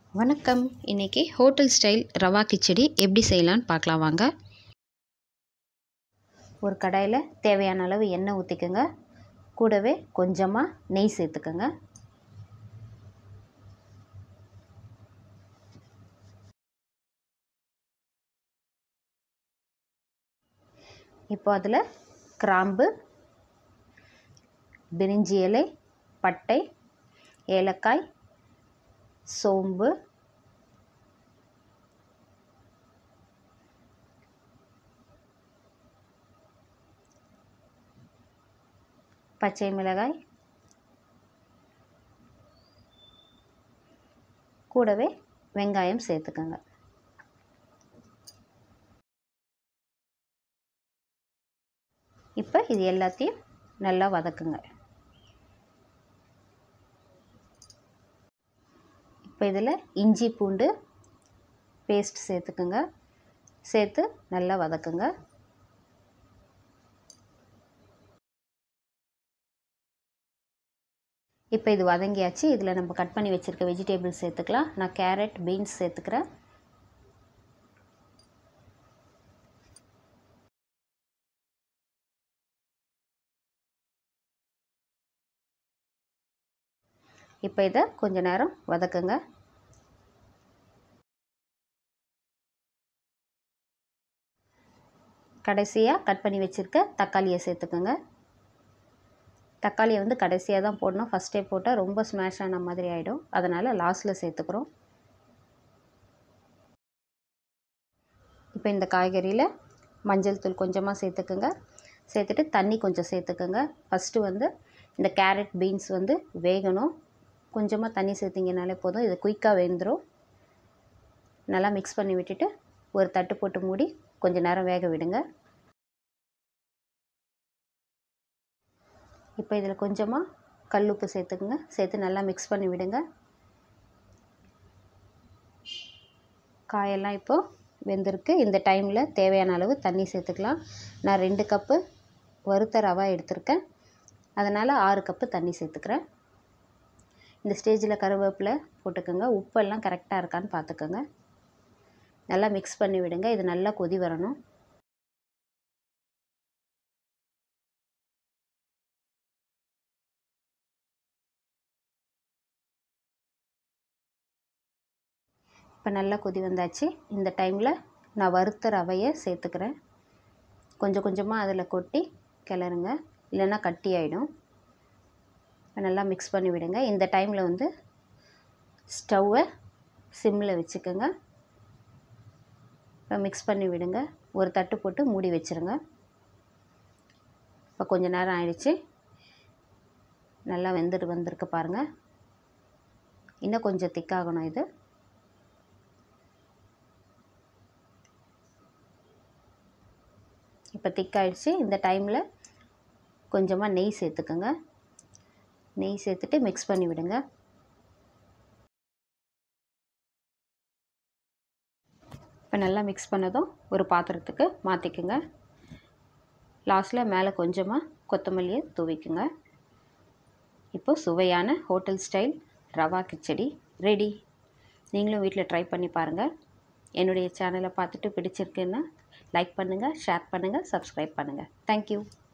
வணக்கம் இன்றைக்கி hotel style rava khichdi எப்படி செய்யலான்னு பார்க்கலாம் வாங்க ஒரு கடாயில் தேவையான அளவு எண்ணெய் ஊற்றிக்கோங்க கூடவே கொஞ்சமாக நெய் சேர்த்துக்கோங்க இப்போ அதில் கிராம்பு பிரிஞ்சி இலை பட்டை ஏலக்காய் சோம்பு பச்சை மிளகாய் கூடவே வெங்காயம் சேர்த்துக்கோங்க இப்போ இது எல்லாத்தையும் நல்லா வதக்குங்க இப்போ இதில் இஞ்சி பூண்டு பேஸ்ட் சேர்த்துக்குங்க சேர்த்து நல்லா வதக்குங்க இப்போ இது வதங்கியாச்சு இதில் நம்ம கட் பண்ணி வச்சுருக்க வெஜிடபிள்ஸ் சேர்த்துக்கலாம் நான் கேரட் பீன்ஸ் சேர்த்துக்கிறேன் இப்போ இதை கொஞ்ச நேரம் வதக்குங்க கடைசியாக கட் பண்ணி வச்சுருக்க தக்காளியை சேர்த்துக்கோங்க தக்காளியை வந்து கடைசியாக தான் போடணும் ஃபஸ்ட்டே போட்டால் ரொம்ப ஸ்மாஷ் ஆன மாதிரி ஆகிடும் அதனால் லாஸ்ட்டில் சேர்த்துக்கிறோம் இப்போ இந்த காய்கறியில் மஞ்சள் தூள் கொஞ்சமாக சேர்த்துக்குங்க சேர்த்துட்டு தண்ணி கொஞ்சம் சேர்த்துக்குங்க ஃபஸ்ட்டு வந்து இந்த கேரட் பீன்ஸ் வந்து வேகணும் கொஞ்சமாக தண்ணி சேர்த்திங்கனாலே போதும் இது குயிக்காக வெந்துடும் நல்லா மிக்ஸ் பண்ணி விட்டுட்டு ஒரு தட்டு போட்டு மூடி கொஞ்சம் நேரம் வேக விடுங்க இப்போ இதில் கொஞ்சமாக கல் உப்பு சேர்த்துக்குங்க சேர்த்து நல்லா மிக்ஸ் பண்ணி விடுங்க காயெல்லாம் இப்போது வெந்திருக்கு இந்த டைமில் தேவையான அளவு தண்ணி சேர்த்துக்கலாம் நான் ரெண்டு கப்பு வறுத்த ரவா எடுத்திருக்கேன் அதனால் ஆறு கப்பு தண்ணி சேர்த்துக்கிறேன் இந்த ஸ்டேஜில் கருவேப்பிலை போட்டுக்கோங்க உப்பெல்லாம் கரெக்டாக இருக்கான்னு பார்த்துக்கோங்க நல்லா மிக்ஸ் பண்ணி விடுங்க இது நல்லா கொதி வரணும் இப்போ நல்லா கொதி வந்தாச்சு இந்த டைமில் நான் வறுத்த ரவையை சேர்த்துக்கிறேன் கொஞ்சம் கொஞ்சமாக அதில் கொட்டி கிளறுங்க இல்லைன்னா கட்டி ஆகிடும் நல்லா மிக்ஸ் பண்ணி விடுங்க இந்த டைமில் வந்து ஸ்டவ்வை சிம்மில் வச்சுக்கோங்க இப்போ மிக்ஸ் பண்ணி விடுங்க ஒரு தட்டு போட்டு மூடி வச்சுருங்க இப்போ கொஞ்ச நேரம் ஆயிடுச்சு நல்லா வெந்துட்டு வந்திருக்கு பாருங்கள் இன்னும் கொஞ்சம் திக்காகணும் இது இப்போ திக்காயிடுச்சு இந்த டைமில் கொஞ்சமாக நெய் சேர்த்துக்கோங்க நெய் சேர்த்துட்டு மிக்ஸ் பண்ணி விடுங்க இப்போ நல்லா மிக்ஸ் பண்ணதும் ஒரு பாத்திரத்துக்கு மாற்றிக்குங்க லாஸ்ட்டில் மேலே கொஞ்சமாக கொத்தமல்லியை தூவிக்குங்க இப்போ சுவையான hotel style rava kichadi ready நீங்களும் வீட்டில் ட்ரை பண்ணி பாருங்கள் என்னுடைய சேனலை பார்த்துட்டு பிடிச்சிருக்குன்னா லைக் பண்ணுங்கள் ஷேர் பண்ணுங்கள் சப்ஸ்கிரைப் பண்ணுங்கள் தேங்க்யூ